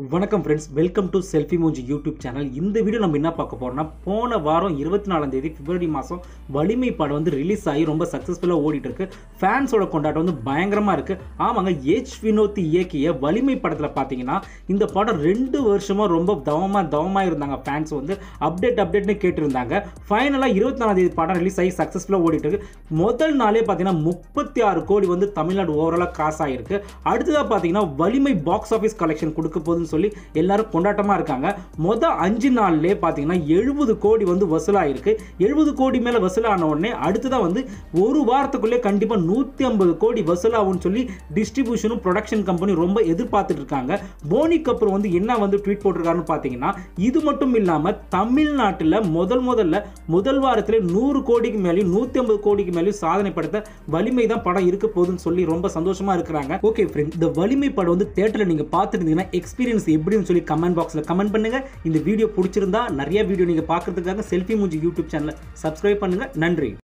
வணக்கம் friends welcome to selfie மூஞ்சி YouTube channel இந்த வீடியோ நம்ம என்ன பார்க்க போறோம்னா போன வாரம் இருபத்தி நாலாம் தேதி பிப்ரவரி மாதம் வலிமை படம் வந்து ரிலீஸ் ஆகி ரொம்ப சக்ஸஸ்ஃபுல்லாக ஓடிட்டு இருக்கு ஃபேன்ஸோட கொண்டாட்டம் வந்து பயங்கரமாக இருக்கு ஆமாங்க ஏச் வினோத் இயக்கிய வலிமை படத்தில் பார்த்தீங்கன்னா இந்த படம் ரெண்டு வருஷமா ரொம்ப தவமாக தவமாக இருந்தாங்க ஃபேன்ஸ் வந்து அப்டேட் அப்டேட்னு கேட்டிருந்தாங்க ஃபைனலாக இருபத்தி நாலாம் தேதி படம் ரிலீஸ் ஆகி சக்ஸஸ்ஃபுல்லாக ஓடிட்டு இருக்கு முதல் நாளே பார்த்தீங்கன்னா முப்பத்தி ஆறு கோடி வந்து தமிழ்நாடு ஓவராலாக காசு ஆகிருக்கு அடுத்ததாக பார்த்தீங்கன்னா வலிமை பாக்ஸ் ஆஃபீஸ் கலெக்ஷன் கொடுக்க போகுதுன்னு சொல்லி எல்லாரும் கொண்டாட்டமாக இருக்காங்க மொதல் அஞ்சு நாள்லேயே பார்த்தீங்கன்னா எழுபது கோடி வந்து வசூலாகிருக்கு எழுபது கோடி மேலே வசூலான உடனே அடுத்ததாக வந்து ஒரு வாரத்துக்குள்ளே கண்டிப்பாக நூற்றி ஐம்பது கோடி வசூலாகும்னு சொல்லி டிஸ்ட்ரிபியூஷனும் ப்ரொடக்ஷன் கம்பெனி ரொம்ப எதிர்பார்த்துட்டு இருக்காங்க போனி கபூர் வந்து என்ன வந்து ட்வீட் போட்டிருக்காருன்னு பார்த்தீங்கன்னா இது மட்டும் இல்லாமல் தமிழ்நாட்டில் முதல் முதல்ல முதல் வாரத்தில் நூறு கோடிக்கு மேலேயும் நூற்றி ஐம்பது கோடிக்கு மேலேயும் சாதனை படுத்த வலிமை தான் படம் இருக்க போகுதுன்னு சொல்லி ரொம்ப சந்தோஷமா இருக்கிறாங்க ஓகே ஃப்ரெண்ட் இந்த வலிமை படம் வந்து தேட்டரில் நீங்கள் பார்த்துருந்தீங்கன்னா எக்ஸ்பீரியன்ஸ் எப்படின்னு சொல்லி கமெண்ட் பாக்ஸில் கமெண்ட் பண்ணுங்க இந்த வீடியோ பிடிச்சிருந்தா நிறைய வீடியோ நீங்கள் பார்க்கறதுக்காக செல்ஃபி மூஞ்சி யூடியூப் சேனலை சப்ஸ்கிரைப் பண்ணுங்க நன்றி